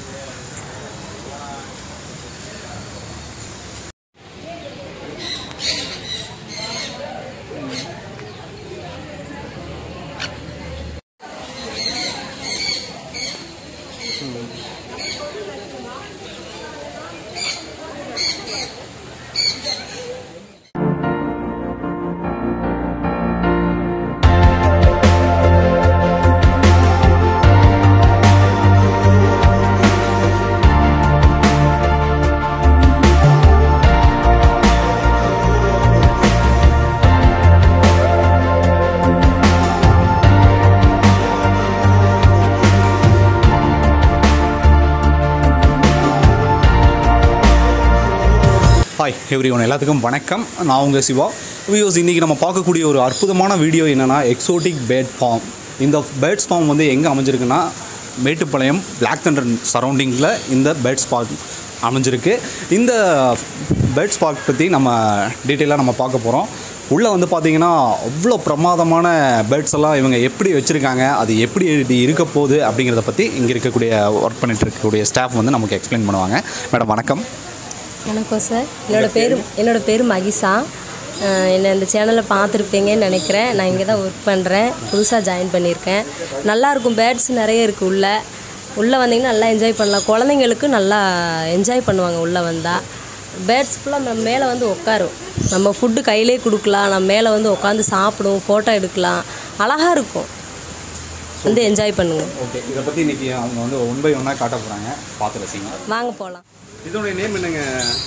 Hi every one எல்லாத்துக்கும் வணக்கம் நான் உங்கள் சிவா வியூஸ் இன்றைக்கி நம்ம பார்க்கக்கூடிய ஒரு அற்புதமான வீடியோ என்னென்னா எக்ஸோட்டிக் பேர்ட் ஃபார்ம் இந்த பேர்ட்ஸ் ஃபார்ம் வந்து எங்கே அமைஞ்சிருக்குன்னா மேட்டுப்பாளையம் பிளாக் தண்டர் சரௌண்டிங்கில் இந்த பேர்ட்ஸ் பார்க் அமைஞ்சிருக்கு இந்த பேர்ட்ஸ் பார்க் பற்றி நம்ம டீட்டெயிலாக நம்ம பார்க்க போகிறோம் உள்ளே வந்து பார்த்தீங்கன்னா அவ்வளோ பிரமாதமான பேர்ட்ஸ் எல்லாம் இவங்க எப்படி வச்சுருக்காங்க அது எப்படி இது இருக்க போகுது அப்படிங்கிறத பற்றி இங்கே இருக்கக்கூடிய ஒர்க் பண்ணிட்டு இருக்கக்கூடிய ஸ்டாஃப் வந்து நமக்கு எக்ஸ்பிளைன் பண்ணுவாங்க மேடம் வணக்கம் வணக்கம் சார் என்னோட பேர் என்னோட பேர் மகிஷா அஹ் என்னை இந்த சேனலில் பார்த்துருப்பீங்கன்னு நினைக்கிறேன் நான் இங்கே தான் ஒர்க் பண்ணுறேன் புதுசாக ஜாயின் பண்ணியிருக்கேன் நல்லாயிருக்கும் பேர்ட்ஸ் நிறைய இருக்குது உள்ளே உள்ளே வந்தீங்கன்னா நல்லா என்ஜாய் பண்ணலாம் குழந்தைங்களுக்கு நல்லா என்ஜாய் பண்ணுவாங்க உள்ளே வந்தால் பேர்ட்ஸ் ஃபுல்லாக நம்ம மேலே வந்து உட்காரும் நம்ம ஃபுட்டு கையிலே கொடுக்கலாம் நம்ம மேலே வந்து உட்காந்து சாப்பிடும் ஃபோட்டோ எடுக்கலாம் அழகாக இருக்கும் வந்து என்ஜாய் பண்ணுங்கள் ஓகே இதை பற்றி இன்னைக்கு அவங்க வந்து ஒன் பை ஒன்னாக காட்ட போகிறாங்க பார்த்து ரசிங்க வாங்க போகலாம் இதோடைய நேம் என்னங்க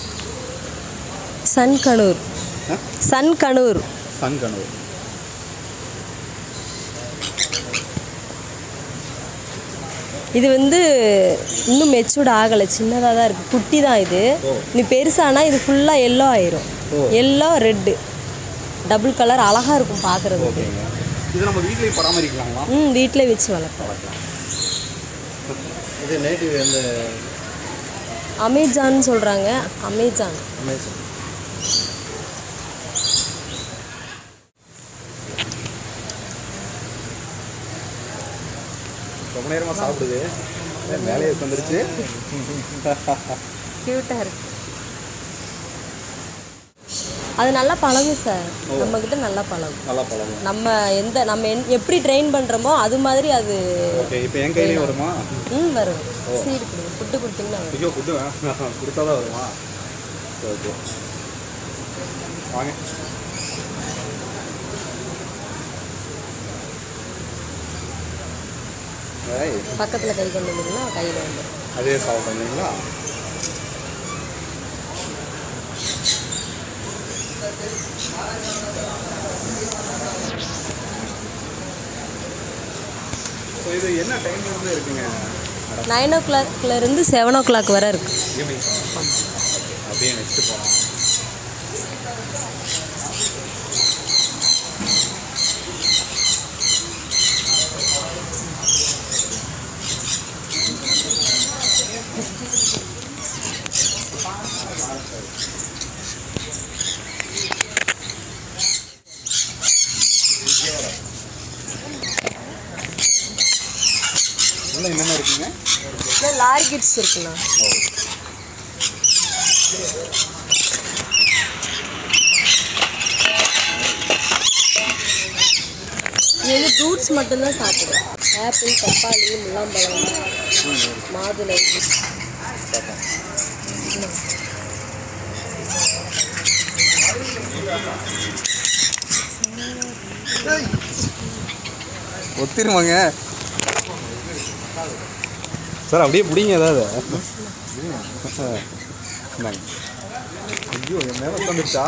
சன் கனூர் ஆ? சன் கனூர் சன் கனவு இது வந்து இன்னும் மெச்சூர்ட் ஆகலை சின்னதாக தான் இருக்குது குட்டி தான் இது நீ பெருசானா இது ஃபுல்லாக எல்லோ ஆயிரும் எல்லோ ரெட்டு டபுள் கலர் அழகாக இருக்கும் பார்க்குறதுக்கு இது நம்ம வீட்லேயும் பராமரிக்கலாங்களா ம் வீட்டிலே வச்சு வளர்க்கலாம் இது நேட்டிவ் எந்த அமேசான் சொல்கிறாங்க அமேசான் அமேசான் ரொம்ப நேரமாக சாப்பிடுது மேலே வந்துருச்சு க்யூட்டாக இருக்கு அது நல்லா பழகும் சார் நம்மக்கிட்ட நல்லா பழகும் நல்லா பழகும் நம்ம எந்த நம்ம என் எப்படி ட்ரெயின் பண்ணுறோமோ அது மாதிரி அது ஓகே இப்போ என் கையிலேயே வருமா ம் வரும் சீடு கொடுங்க ஃபுட்டு கொடுத்தீங்கன்னா வரும் ஐயோ ஃபுட்டு கொடுத்தா தான் வருமா ஓகே வாங்க ஏய், பக்கத்தில் கை கொண்டு வந்தீங்கன்னா கையில் வந்துடும் அதே சாப்பிட் பண்ணீங்களா ஸோ இது என்ன டைம்ல இருந்து இருக்குங்க மேடம் நைன் ஓ கிளாக்லேருந்து செவன் ஓ கிளாக் வரை இருக்குது ஈவினிங் அப்படியே நெக்ஸ்ட் போகலாம் உள்ள என்னென்ன இருக்குங்க லாரி கிட்ஸ் இருக்குண்ணா இது வந்து ஃப்ரூட்ஸ் மட்டும்தான் சாப்பிடுவோம் ஆப்பிள் பப்பாளி முலாம்பழம் மாதுளை ஒத்திருமாங்க சார் அப்படியே பிடிங்க ஏதாவது இந்தாங்க. ஐயோ என் மேலே உட்காந்துருச்சா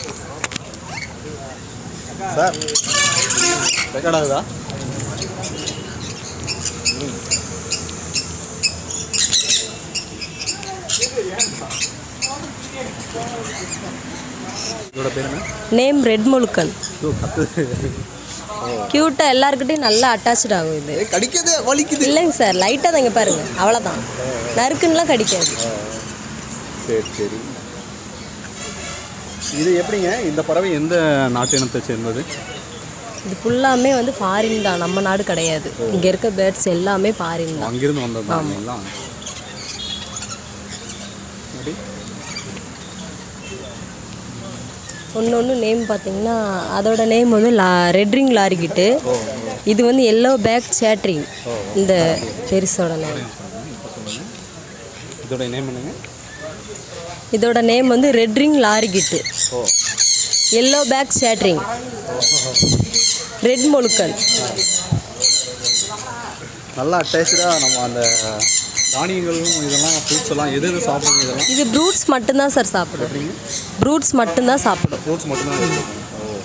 சார் ரெக்கார்ட் ஆகுதா இதோட பேர் என்ன நேம் ரெட் முழுக்கன் ஐயோ கத்துது க்யூட்டாக எல்லாருக்கிட்டையும் நல்லா அட்டாச்சு ஆகும் இது ஏய், கடிக்குது வலிக்குது இல்லைங்க சார் லைட்டாக தான் இங்கே பாருங்க அவ்வளோதான் நறுக்குன்னுலாம் கடிக்காது சரி சரி இது எப்படிங்க இந்த பறவை எந்த நாட்டு இனத்தை சேர்ந்தது இது ஃபுல்லாமே வந்து ஃபாரின் தான் நம்ம நாடு கிடையாது இங்கே இருக்க பேர்ட்ஸ் எல்லாமே ஃபாரின் தான் அங்கிருந்து வந்ததுங்களா அப்படி ஒன்று ஒன்று நேம் பார்த்தீங்கன்னா அதோட நேம் வந்து லா ரெட் ரிங் லாரிக்கிட்டு இது வந்து எல்லோ பேக் சேட்ரிங் இந்த பெருசோட நேம் இதோட நேம் என்னங்க இதோட நேம் வந்து ரெட் ரிங் லாரிக்கிட்டு ஓ எல்லோ பேக் சேட்ரிங் ரெட் மொழுக்கல் நல்லா அட்டாச்சாக நம்ம அந்த தானியங்களும் இதெல்லாம் ஃப்ரூட்ஸ் எல்லாம் எது எது சாப்பிடுங்க இதெல்லாம் இது ப்ரூட்ஸ் மட்டும்தான் சார் சாப்பிடும் ப்ரூட்ஸ் மட்டும்தான் சாப்பிடும் ஃப்ரூட்ஸ் மட்டும்தான் இருக்கு. ஓ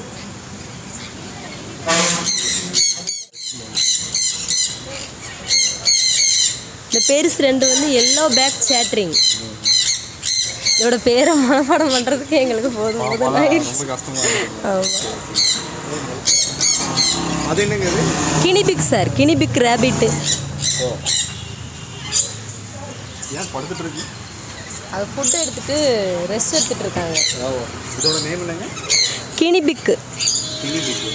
இந்த பெருசு ரெண்டு வந்து எல்லோ பேக் சேட்ரிங் இதோட பேரை மனப்பாடம் பண்ணுறதுக்கு எங்களுக்கு போதும் போதும் ஆயிடுச்சு ரொம்ப கஷ்டமாக இருக்கு ஆமாம் அது என்னங்க இது கினிபிக் சார் கினிபிக் ரேபிட்டு ஓ ஏன் படுத்துட்டு இருக்கு அது ஃபுட்டு எடுத்துட்டு ரெஸ்ட் எடுத்துட்டு இருக்காங்க ஓ இதோட நேம் என்னங்க கினிபிக்கு கிளிபிக்கு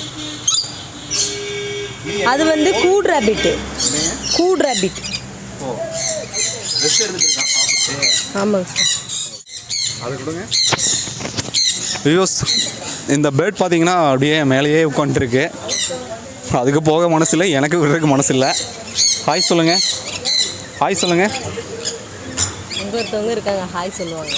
அது வந்து கூட் ரேபிட்டு என்னங்க கூட் ரேபிட் ஓ ரெஸ்ட் எடுத்துட்டு இருக்கா சாப்பிட்டு ஆமாங்க சார் அதை கொடுங்க வியூஸ் இந்த பேர்ட் பார்த்தீங்கன்னா அப்படியே மேலேயே உட்காந்துருக்கு அதுக்கு போக மனசு இல்லை எனக்கு விடுறதுக்கு மனசு இல்லை ஹாய் சொல்லுங்க ஹாய் சொல்லுங்க அங்கே ஒருத்தவங்க இருக்காங்க ஹாய் சொல்லுவாங்க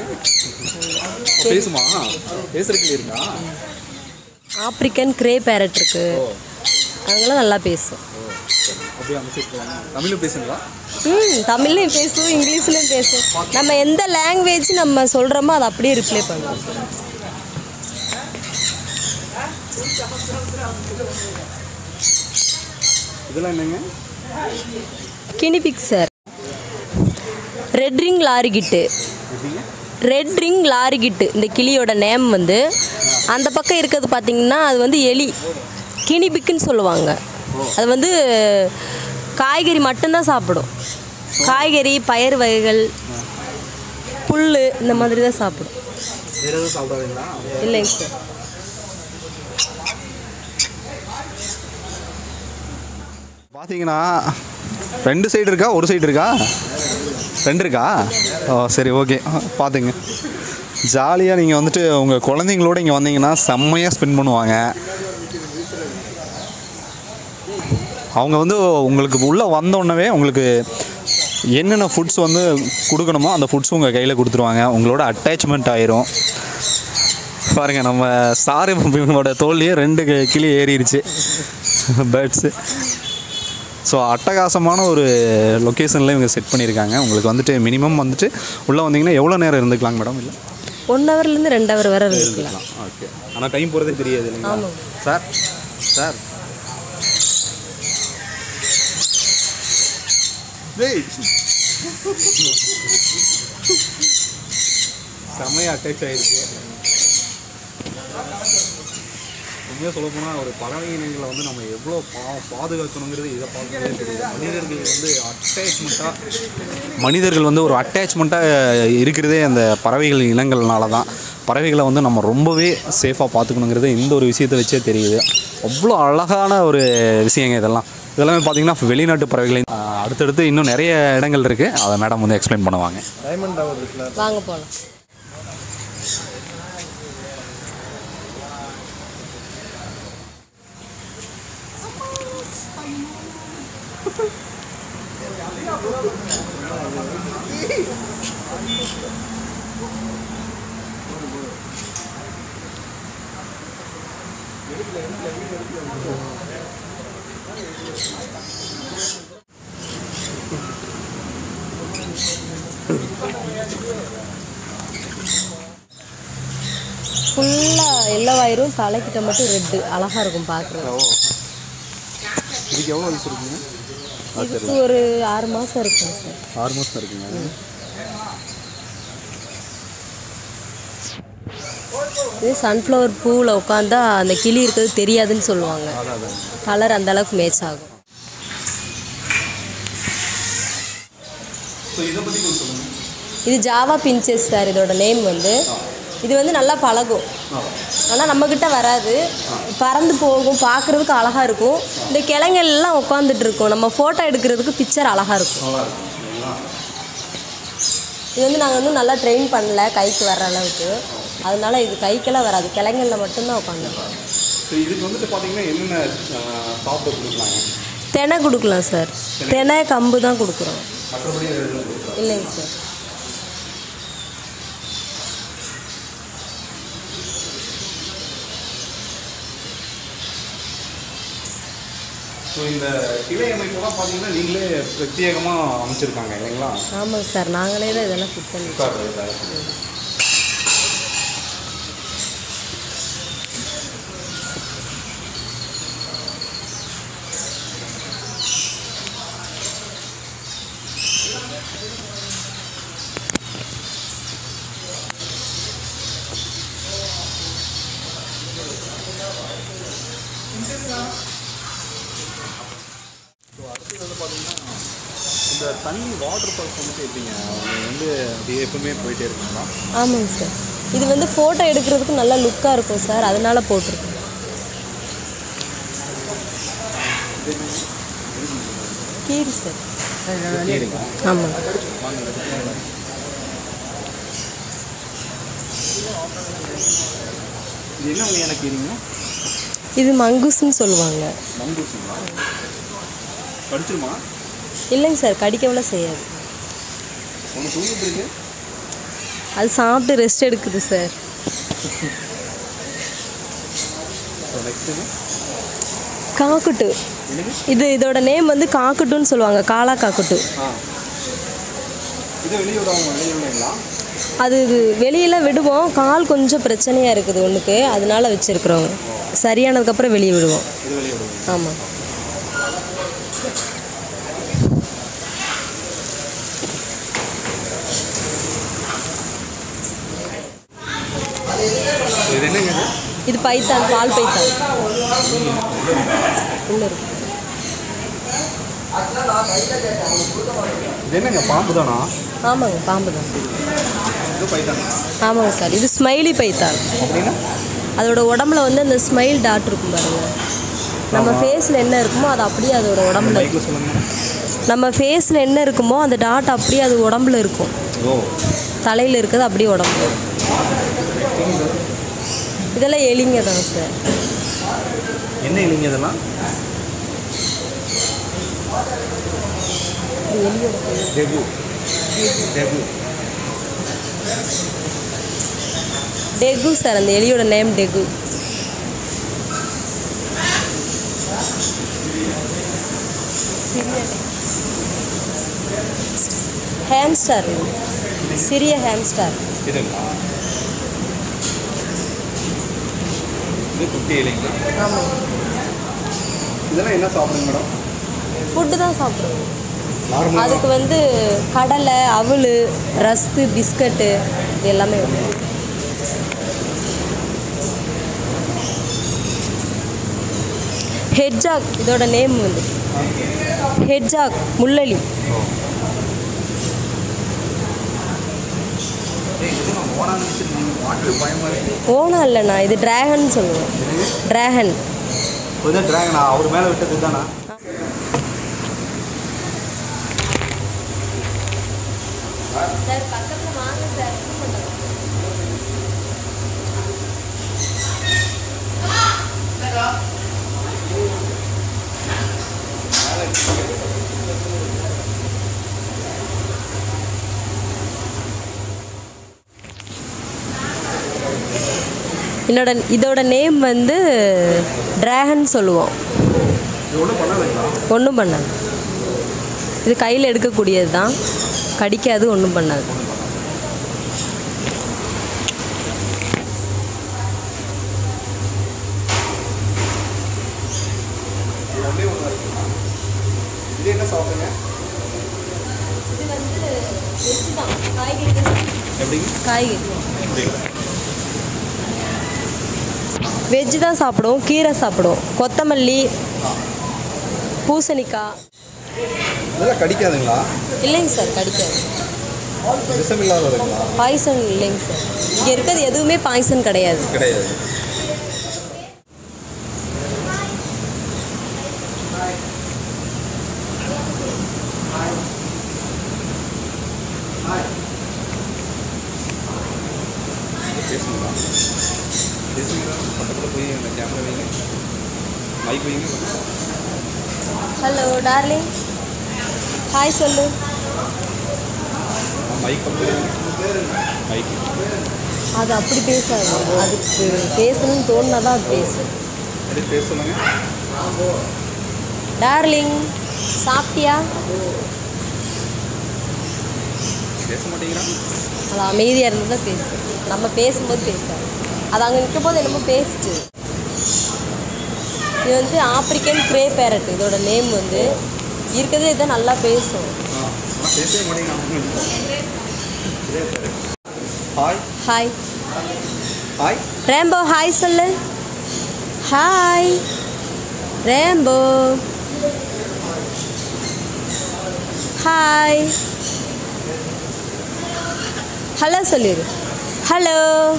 பேசுமா பேசுறதுக்கு இருக்கா ஆப்ரிக்கன் கிரே பேரட் இருக்கு அவங்களாம் நல்லா பேசும் அப்படியே அமைச்சிருக்காங்க தமிழும் பேசுங்களா ம் தமிழ்லையும் பேசும் இங்கிலீஷ்லையும் பேசும் நம்ம எந்த லாங்குவேஜ் நம்ம சொல்கிறோமோ அதை அப்படியே ரிப்ளை பண்ணுவோம் இதெல்லாம் என்னங்க guinea pig sir red ring lorikeet எப்படிங்க ரெட் ரிங் லாரிகிட்டு இந்த கிளியோட நேம் வந்து அந்த பக்கம் இருக்கிறது பார்த்தீங்கன்னா அது வந்து எலி கினிபிக்குன்னு சொல்லுவாங்க அது வந்து காய்கறி மட்டும்தான் சாப்பிடும் காய்கறி பயிர் வகைகள் புல் இந்த மாதிரி தான் சாப்பிடும் வேறு எதுவும் சாப்பிடாதீங்களா இல்லைங்க சார் பார்த்தீங்கன்னா ரெண்டு சைடு இருக்கா ஒரு சைடு இருக்கா ரெண்டு இருக்கா ஓ சரி ஓகே பார்த்துங்க ஜாலியாக நீங்கள் வந்துட்டு உங்கள் குழந்தைங்களோட இங்கே வந்தீங்கன்னா செம்மையாக ஸ்பெண்ட் பண்ணுவாங்க அவங்க வந்து உங்களுக்கு உள்ளே வந்தோடனே உங்களுக்கு என்னென்ன ஃபுட்ஸ் வந்து கொடுக்கணுமோ அந்த ஃபுட்ஸ் உங்கள் கையில் கொடுத்துருவாங்க உங்களோட அட்டாச்மெண்ட் ஆயிரும் பாருங்க நம்ம சாரியோட தோல்லையே ரெண்டு கி- கிளி ஏறிடுச்சு பேர்ட்ஸு ஸோ அட்டகாசமான ஒரு லொக்கேஷனில் இவங்க செட் பண்ணியிருக்காங்க உங்களுக்கு வந்துட்டு மினிமம் வந்துட்டு உள்ளே வந்தீங்கன்னா எவ்வளோ நேரம் இருந்துக்கலாங்க மேடம் இல்லை ஒன் ஹவர்லேருந்து ரெண்டு ஹவர் வரை இருந்துக்கலாம் ஓகே ஆனால் டைம் போகிறதே தெரியாது இல்லைங்களா ஆமாம். சார் சார் செம்மையாக அட்டாச் ஆயிருக்கு உண்மையாக சொல்ல போனால் ஒரு பறவை இனங்களை வந்து நம்ம எவ்வளோ பா பாதுகாக்கணுங்கிறது இதை பார்க்கவே தெரியுது மனிதர்கள் வந்து அட்டாச்மெண்ட்டாக மனிதர்கள் வந்து ஒரு அட்டாச்மெண்ட்டாக இருக்கிறதே அந்த பறவைகள் இனங்கள்னால தான் பறவைகளை வந்து நம்ம ரொம்பவே சேஃபாக பார்த்துக்கணுங்கிறது இந்த ஒரு விஷயத்தை வச்சே தெரியுது அவ்வளோ அழகான ஒரு விஷயங்க இதெல்லாம் இதெல்லாமே பார்த்தீங்கன்னா வெளிநாட்டு பறவைகளின் ஆஹ், அடுத்தடுத்து இன்னும் நிறைய இடங்கள் இருக்குது அதை மேடம் வந்து எக்ஸ்பிளைன் பண்ணுவாங்க டைமண்ட் டவர் இருக்குல்ல வாங்க போகலாம் ஃபுல்லாக எல்லோ ஆயிரும் தலைக்கிட்ட மட்டும் ரெட்டு அழகாக இருக்கும் பார்க்குறது இதுக்கு எவ்வளோ வயசு இருக்குங்க இதுக்கு ஒரு ஆறு மாதம் இருக்கும் சார் ஆறு மாதம் இருக்குங்க இது சன்ஃப்ளவர் பூவில் உட்காந்தா அந்த கிளி இருக்கிறது தெரியாதுன்னு சொல்லுவாங்க கலர் அந்த அளவுக்கு மேட்ச் ஆகும் இது ஜாவா பின்ச்சஸ் சார் இதோட நேம் வந்து இது வந்து நல்லா பழகும் ஆனால் நம்மக்கிட்ட வராது பறந்து போகும் பார்க்குறதுக்கு அழகாக இருக்கும் இந்த கிளைங்கள் எல்லாம் உட்காந்துட்டு இருக்கும் நம்ம ஃபோட்டோ எடுக்கிறதுக்கு பிக்சர் அழகாக இருக்கும் இது வந்து நாங்கள் இன்னும் நல்லா ட்ரெயின் பண்ணல கைக்கு வர்ற அளவுக்கு அதனால இது கைக்கெல்லாம் வராது கிளைங்கல்ல மட்டும்தான் உட்காந்துருக்கோம் ஸோ இதுக்கு வந்துட்டு பார்த்தீங்கன்னா என்னென்ன அஹ், சாப்பிட கொடுக்கலாங்க தினை கொடுக்கலாம் சார் தினை கம்பு தான் கொடுக்குறோம் மற்றபடி எதுவும் கொடுக்கலாம் இல்லைங்க சார் ஸோ இந்த கிளை அமைப்பெல்லாம் பார்த்தீங்கன்னா நீங்களே பிரத்யேகமாக அமைச்சிருக்காங்க இல்லைங்களா ஆமாங்க சார் நாங்களே தான் இதெல்லாம் ஃபிட் பண்ணி இந்த தண்ணி வாட்டர் ஃபால்ஸ் வந்துட்டு எப்படிங்க அது வந்து அப்படியே எப்பவுமே போயிட்டே இருக்குங்களா ஆமாங்க சார் இது வந்து ஃபோட்டோ எடுக்கிறதுக்கு நல்லா லுக்காக இருக்கும் சார் அதனால போட்டிருக்கோம் கீரி சார் சரிங்க ஆமாங்க இது என்ன வகையான கீரிங்க இது மங்குஸ்ன்னு சொல்லுவாங்க மங்கூசுங்களா கடிச்சிருமா இல்லைங்க சார் கடிக்கவெல்லாம் செய்யாது ஒன்று தூங்கிட்டு இருக்கு அது சாப்பிட்டு ரெஸ்ட் எடுக்குது சார் ஸோ நெக்ஸ்ட்டுங்க காக்குட்டு என்னங்க இது இதோட நேம் வந்து காக்குட்டுன்னு சொல்லுவாங்க காளா காக்குட்டு ஆ இது வெளியே விடாம வெளியே விடுங்களா அது இது வெளியில விடுவோம் கால் கொஞ்சம் பிரச்சனையாக இருக்குது ஒன்றுக்கு அதனால வச்சுருக்குறோங்க சரியானதுக்கப்புறம் வெளியே விடுவோம் இது வெளியே விடுங்க ஆமாம் இது என்னங்க இது இது பைத்தான் பால் பைத்தான் உள்ள இருக்கு இது என்னங்க பாம்பு தானா ஆமாங்க பாம்பு தான் இது பைத்தானா ஆமாங்க சார் இது ஸ்மைலி பைத்தான் அப்படின்னா அதோட உடம்புல வந்து அந்த ஸ்மைல் டாட் இருக்கும் பாருங்க நம்ம ஃபேஸில் என்ன இருக்குமோ அது அப்படியே அதோட உடம்புல இருக்கும். மைக்கில் சொல்லுங்க நம்ம ஃபேஸில் என்ன இருக்குமோ அந்த டாட் அப்படியே அது உடம்புல இருக்கும் ஓ தலையில் இருக்கிறது அப்படியே உடம்புல இருக்கும் இதெல்லாம் எலிங்க தான் சார் என்ன இல்லைங்க இதெல்லாம் இது எலியோட பேர். டெகு டெகு டெகு சார் அந்த எலியோட நேம் டெகு ஹேம்ஸ்டார் இது சிறிய ஹேம்ஸ்டார் இதுங்களா இது குட்டி இல்லைங்களா ஆமாம் இதெல்லாம் என்ன சாப்பிடுங்க மேடம் ஃபுட்டு தான் சாப்பிடுவோம் நார்மலாக அதுக்கு வந்து கடலை அவல் ரஸ்க்கு பிஸ்கட்டு இது எல்லாமே இருக்கும் ஹெட்ஜாக் இதோட நேம் வந்து ஹெட்ஜாக் முள்ளலி வாட்டர் பயமாக இருக்கு ஓனா இல்லைண்ணா இது டிராகன் சொல்லுவோம் டிராகன் இதுதான் ட்ராகனா அவர் மேலே விட்டது தானா சார் பக்கத்தில் வாங்க சார் என்னோட இதோட நேம் வந்து டிராகன் சொல்லுவோம் இது ஒன்றும் பண்ணலைங்களா ஒன்றும் பண்ணாது இது கையில் எடுக்கக்கூடியது தான் கடிக்காது ஒன்றும் பண்ணாது இது ஒன்றே ஒன்று இருக்குங்களா இது என்ன சாப்பிடுங்க இது வந்து வெஜ் தான் காய்கறி எப்படிங்க காய்கறி புரியல வெஜ் தான் சாப்பிடுவோம் கீரை சாப்பிடுவோம் கொத்தமல்லி பூசணிக்காய் இதெல்லாம் கடிக்காதுங்களா இல்லைங்க சார் கடிக்காது விஷம் இல்லாததுங்களா பாய்சன் இல்லைங்க சார் இங்கே இருக்கிறது எதுவுமே பாய்சன் கிடையாது கிடையாது பேசுங்க பக்கத்தில் போய் அந்த கேமரா வைங்க மைக் வைங்க ஹலோ டார்லிங் ஹாய் சொல்லு மைக் மைக் அது அப்படி பேசாது அதுக்கு பேசணும்னு தோணுனா தான் அது பேசும் அப்படியே பேச சொல்லுங்க டார்லிங் சாப்பிட்டியா பேச மாட்டேங்கிறான் அது அமைதியாக இருந்து தான் பேசும் நம்ம பேசும்போது பேசாது அது அங்கே நிற்கும் போது என்னமோ பேசிட்டு இது வந்து ஆப்பிரிக்கன் க்ரே பேரட் இதோட நேம் வந்து இருக்கிறதே இதான் நல்லா பேசும் ஆ ஆனால் பேசவே மாட்டேங்கிறான் hi hi hi Rambo hi சொல்லு ஹாய் ரேம்போ ஹாய் ஹலோ சொல்லிடு ஹலோ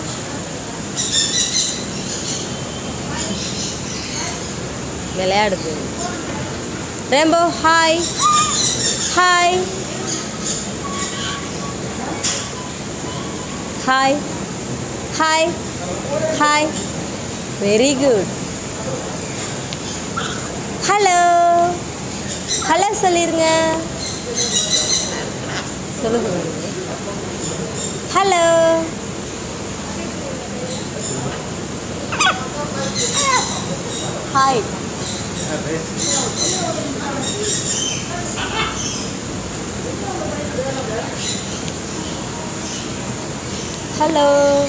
விளையாடுது Rambo hi hi hi hi hi very good hello hello சொல்லிருங்க சொல்லுங்க ஹலோ ஹாய் ஹலோ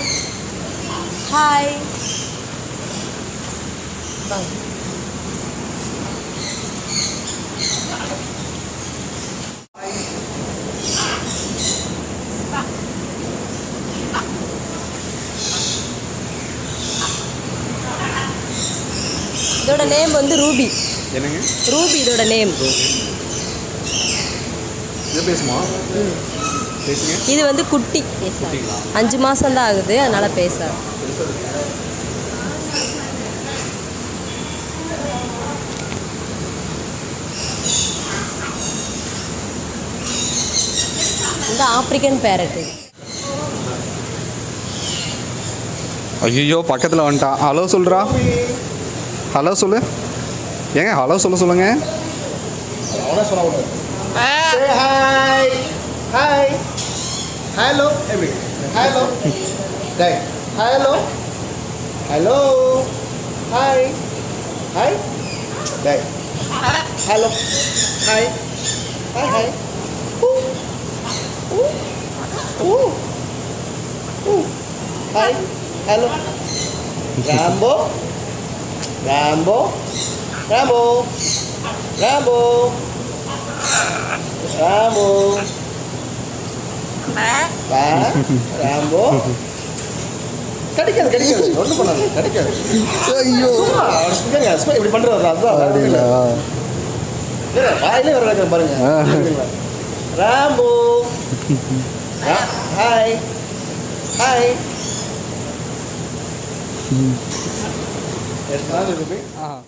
ஹாய் இதோட நேம் வந்து ரூபி என்னங்க ரூபி இதோட நேம் இது பேசுமா பேசுங்க இது வந்து குட்டி பேசாது அஞ்சு மாதம் தான் ஆகுது அதனால பேசாது இந்த ஆப்பிரிக்கன் பேரட் ஐயோ பக்கத்தில் வந்துட்டான் ஹலோ சொல்கிறா ஹலோ சொல்லு ஏங்க ஹலோ சொல்ல சொல்லுங்க Say hi. Hi. Hello. Every. Hello. Right. Hello. Hello. Hi. Hi. Right. Hello. Hi. Hi. Hi. Ooh. Ooh. Ooh. Ooh. Hi. Hello. Rambo. Rambo. Rambo. Rambo. Rambo. பா Rambo கிடைக்காது கிடைக்காது ஒன்றும் பண்ணாது கிடைக்காது ஐயோ சும்மா அவர் சும்மா சும்மா இப்படி பண்ணுறாரு அதுதான் வேற ஒண்ணும் இல்ல. இல்ல, வாயிலே வர வைக்கிறேன் பாருங்க ராம்போ ரா- ஹாய் ஹாய் எத்தனாவது இருக்கு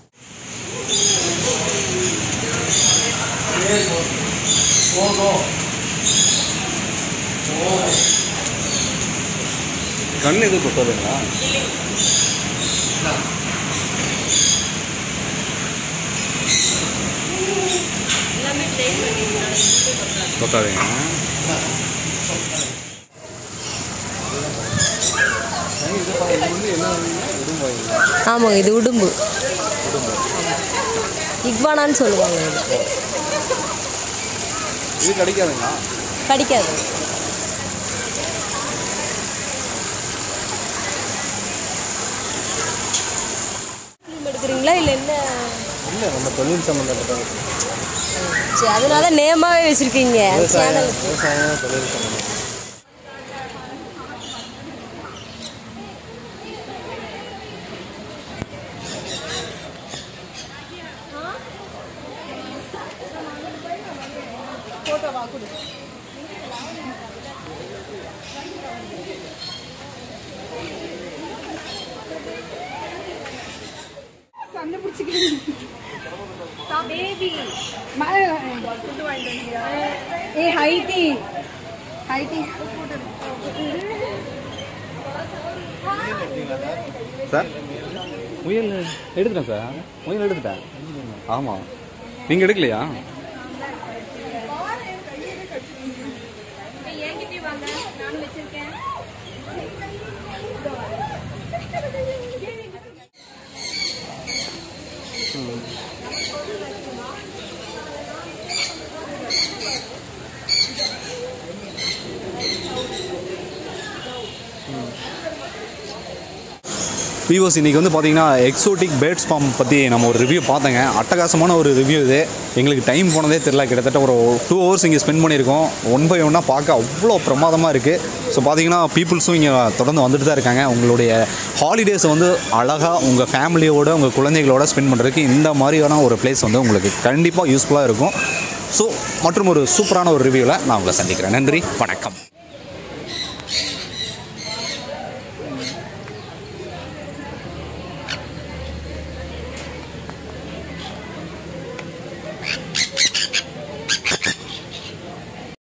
கண் எதுவும் கொட்டாதுங்களா கொட்டாதுங்க இது பா- இது வந்து என்ன உடும்பாங்க ஆமாங்க இது உடும்பு இக்வானான்னு சொல்லுவாங்க இது இது கிடைக்காதுங்களா கடிக்காது film எடுக்கிறீங்களா இல்லை என்ன இல்லை நம்ம தொழில் சம்மந்தப்பட்ட சரி அதனால நேமாவே வச்சிருக்கீங்க சேனல் விவசாயம் தொழில் சம்மந்தம் ए हाई थी हाई थी சார் முயல் எடுத்துட்டேன் சார் முயல் எடுத்துட்டேன் ஆமாம் நீங்கள் எடுக்கலையா என்கிட்டயும் வாங்க நானும் வச்சிருக்கேன் விவோஸ் இன்றைக்கி வந்து பார்த்தீங்கன்னா எக்ஸோட்டிக் பேர்ட்ஸ் ஃபார்ம் பற்றி நம்ம ஒரு ரிவ்யூ பார்த்தேங்க அட்டகாசமான ஒரு ரிவ்யூ இது எங்களுக்கு டைம் போனதே தெரில கிட்டத்தட்ட ஒரு டூ ஹவர்ஸ் இங்கே ஸ்பெண்ட் பண்ணியிருக்கோம் ஒன் பை ஒன்னாக பார்க்க அவ்வளோ பிரமாதமாக இருக்குது ஸோ பார்த்தீங்கன்னா பீப்புள்ஸும் இங்கே தொடர்ந்து வந்துட்டு தான் இருக்காங்க உங்களுடைய ஹாலிடேஸை வந்து அழகாக உங்கள் ஃபேமிலியோட உங்கள் குழந்தைகளோட ஸ்பெண்ட் பண்ணுறதுக்கு இந்த மாதிரியான ஒரு பிளேஸ் வந்து உங்களுக்கு கண்டிப்பாக யூஸ்ஃபுல்லாக இருக்கும் ஸோ மற்றும் ஒரு சூப்பரான ஒரு ரிவ்யூவில் நான் உங்களை சந்திக்கிறேன் நன்றி வணக்கம்